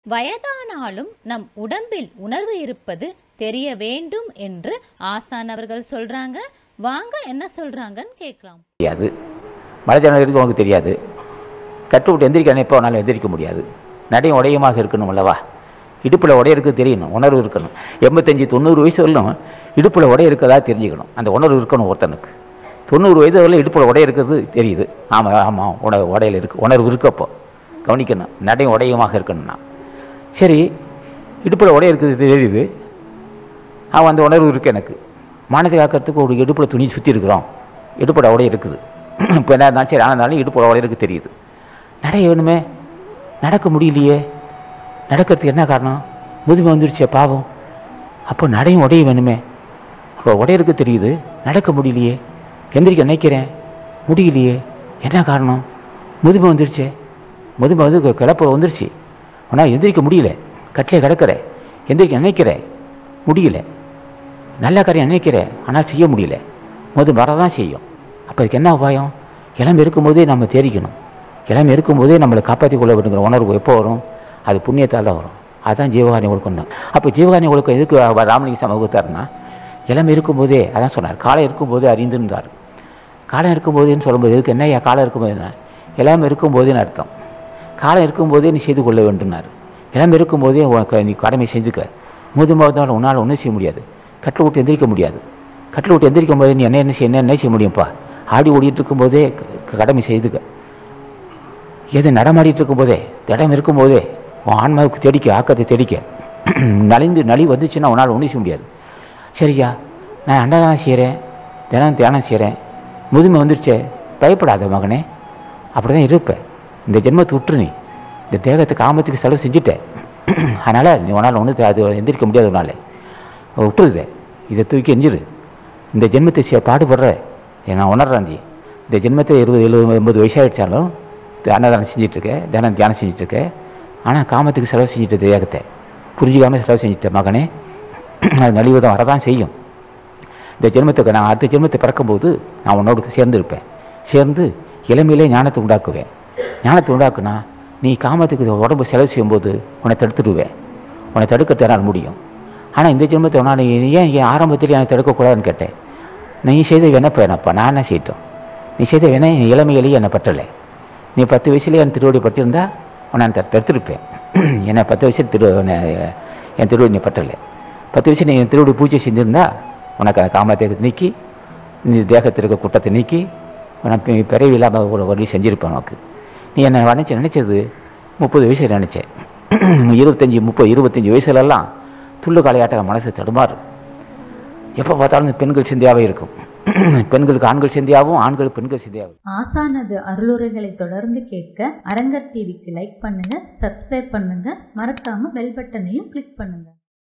வயதானாலும் நம் உடம்பில் உணர்வு இருப்பது தெரிய வேண்டும் என்று ஆசான் அவர்கள் சொல்றாங்க வாங்க என்ன சொல்றாங்கன்னு கேட்கலாம் தெரியாது மழை ஜனம் இருக்கு உனக்கு தெரியாது கட்டு விட்டு எந்திரிக்க எப்போ வேணாலும் எந்திரிக்க முடியாது நடையும் உடையமாக இருக்கணும் அல்லவா இடுப்பில் உடைய இருக்கு தெரியணும் உணர்வு இருக்கணும் எண்பத்தஞ்சு தொண்ணூறு வயசு வரலும் இடுப்பில் உடைய இருக்கதா தெரிஞ்சுக்கணும் அந்த உணர்வு இருக்கணும் ஒருத்தனுக்கு தொண்ணூறு வயது வரலும் இடுப்பில் உடைய இருக்கிறது தெரியுது ஆமாம் ஆமாம் உட உடையில இருக்கு உணர்வு இருக்கப்போ கவனிக்கணும் நடையும் உடையமாக இருக்கணும்னா சரி இடுப்பில் உடைய இருக்குது தெரியுது அவன் அந்த உணர்வு இருக்குது எனக்கு மானத்தை காக்கிறதுக்கு ஒரு இடுப்பில் துணி சுற்றி இருக்கிறோம் இடுப்போட உடைய இருக்குது இப்போ என்ன இருந்தாலும் சரி ஆனாலும் இடுப்போட உடைய இருக்கு தெரியுது நடை வேணுமே நடக்க முடியலையே நடக்கிறதுக்கு என்ன காரணம் முதுமை வந்துருச்சே பாவம் அப்போ நடையும் உடைய வேணுமே அப்போ உடையிருக்கு தெரியுது நடக்க முடியலையே எந்திரிக்க நினைக்கிறேன் முடியலையே என்ன காரணம் முதுமை வந்துருச்சே முதுமை வந்து க- கிளப்ப வந்துருச்சு ஆனால் எந்திரிக்க முடியல கட்டிலே கிடக்கிறேன் எந்திரிக்க நினைக்கிறேன் முடியல நல்ல காரியம் நினைக்கிறேன் ஆனால் செய்ய முடியல முது வரதான் செய்யும் அப்போ அதுக்கு என்ன உபாயம் இளம் இருக்கும்போதே நம்ம தேடிக்கணும் இளம் இருக்கும்போதே நம்மளை காப்பாற்றிக் கொள்ள வேண்டுங்கிற உணர்வு எப்போ வரும் அது புண்ணியத்தால் தான் வரும் அதுதான் ஜீவகாரணி ஒழுக்கம் தான் அப்போ ஜீவகாரணி ஒழுக்கம் எதுக்கு அவர் ராமலிங்க சாமி வகுத்தாருன்னா இளம் இருக்கும்போதே அதான் சொன்னார் காலம் இருக்கும்போதே அறிந்துருந்தார் காலம் இருக்கும்போதேன்னு சொல்லும்போது எதுக்கு என்னய்யா காலம் இருக்கும்போதுன்னா இளம் இருக்கும்போதேன்னு அர்த்தம் காலம் இருக்கும்போதே நீ செய்து கொள்ள வேண்டும்னார் இளம் இருக்கும்போதே உனக்கு நீ கடமை செஞ்சுக்க முதுமை வந்தாலும் உன்னால் ஒன்றும் செய்ய முடியாது கட்டில் விட்டு எந்திரிக்க முடியாது கட்டில் விட்டு எந்திரிக்கும் போதே நீ என்ன என்ன செய்ய என்ன என்ன செய்ய முடியும்ப்பா ஆடி ஓடிட்டு இருக்கும்போதே க- கடமை செய்துக்க எது நடமாடிட்டு இருக்கும்போதே திடம் இருக்கும்போதே உன் ஆன்மாவுக்கு தேடிக்க ஆக்கத்தை தேடிக்க நலிந்து நலி வந்துச்சுன்னா உன்னால் ஒன்றும் செய்ய முடியாது சரியா நான் அன்னதானம் செய்கிறேன் தினம் தியானம் செய்கிறேன் முதுமை வந்துருச்சே பயப்படாத மகனே அப்படி தான் இருப்பேன் இந்த ஜென்மத்தை விட்டுரு நீ இந்த தேகத்தை காமத்துக்கு செலவு செஞ்சுட்டேன் அதனால் நீ உன்னால் ஒன்றும் அது எந்திரிக்க முடியாது உன்னால் விட்டுருத இதை தூக்கி எஞ்சிரு இந்த ஜென்மத்தை செய்ய பாடுபடுற நான் உணர்றேன் நீ இந்த ஜென்மத்தை இருபது எழுபது எண்பது வயசாகிடுச்சாலும் அன்னதானம் செஞ்சிட்ருக்கேன் தினம் தியானம் செஞ்சிட்ருக்கேன் ஆனால் காமத்துக்கு செலவு செஞ்சுட்டு தேகத்தை புரிஞ்சிக்காமல் செலவு செஞ்சுட்டேன் மகனே அது நலிவு தான் வரதான் செய்யும் இந்த ஜென்மத்துக்கு நான் அடுத்த ஜென்மத்தை பிறக்கும்போது நான் உன்னோடு சேர்ந்து இருப்பேன் சேர்ந்து இளமையிலே ஞானத்தை உண்டாக்குவேன் ஞானத்தை உண்டாக்குனா நீ காமத்துக்கு உடம்பு செலவு செய்யும்போது உன்னை தடுத்துடுவேன் உன்னை தடுக்க என்னால் முடியும் ஆனால் இந்த ஜென்மத்தை உன்னால் நீ ஏன் ஏன் ஆரம்பத்தில் என்னை தடுக்கக்கூடாதுன்னு கேட்டேன் நீ செய்த வினப்ப என்னப்பா நான் என்ன செய்யட்டும் நீ செய்த வினை என் இளமையிலேயே என்னை பற்றலை நீ பத்து வயசுலேயே என் திருவடி பட்டிருந்தா உன்னை நான் த- தடுத்திருப்பேன் என்னை பத்து வயசு திரு உன்னை- என் திருவடி நீ பற்றலை பத்து வயசு நீ என் திருவடி பூஜை செஞ்சிருந்தா உனக்கு அந்த காமத்தை நீக்கி நீ தேகத்தில் இருக்க குட்டத்தை நீக்கி உனக்கு பிறவி இல்லாமல் ஒரு வழி செஞ்சிருப்பேன் உனக்கு நீ என்னை நினச்சி நினச்சது முப்பது வயசு நினச்சேன் இருபத்தஞ்சி முப்பது இருபத்தஞ்சி வயசுலலாம் துள்ளு காலையாட்ட மனசு தடுமாறு எப்போ பார்த்தாலும் இந்த பெண்கள் சிந்தியாவே இருக்கும் பெண்களுக்கு ஆண்கள் சிந்தியாவும் ஆண்களுக்கு பெண்கள் சிந்தியாவும் ஆசானது அருளுரைகளை தொடர்ந்து கேட்க அரங்கர் டிவிக்கு லைக் பண்ணுங்க சப்ஸ்கிரைப் பண்ணுங்க மறக்காம பெல் பட்டனையும் கிளிக் பண்ணுங்க